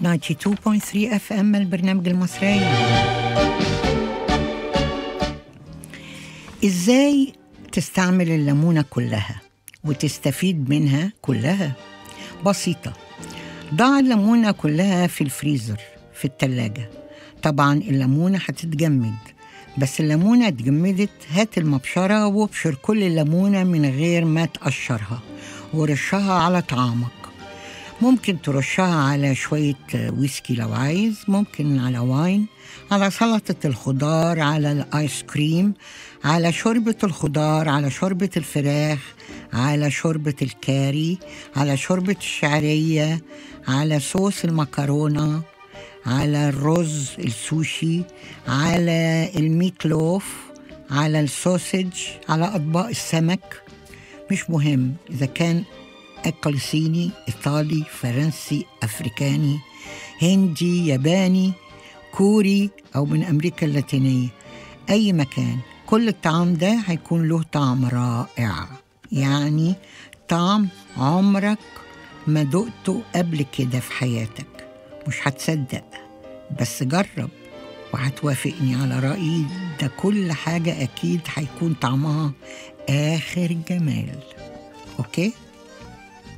92.3 اف ام البرنامج المصري ازاي تستعمل الليمونه كلها وتستفيد منها كلها بسيطه ضع الليمونه كلها في الفريزر في التلاجة طبعا الليمونه هتتجمد بس الليمونه اتجمدت هات المبشره وابشر كل الليمونه من غير ما تقشرها ورشها على طعامك ممكن ترشها على شوية ويسكي لو عايز ممكن على واين على سلطة الخضار على الآيس كريم على شوربة الخضار على شوربة الفراخ على شوربة الكاري على شوربة الشعرية على صوص المكرونة على الرز السوشي على الميت لوف على السوسج على أطباق السمك مش مهم إذا كان أكل صيني إيطالي فرنسي أفريكاني هندي ياباني كوري أو من أمريكا اللاتينية أي مكان كل الطعام ده هيكون له طعم رائع يعني طعم عمرك ما دقته قبل كده في حياتك مش هتصدق بس جرب وهتوافقني على رأيي ده كل حاجة أكيد هيكون طعمها آخر جمال أوكي؟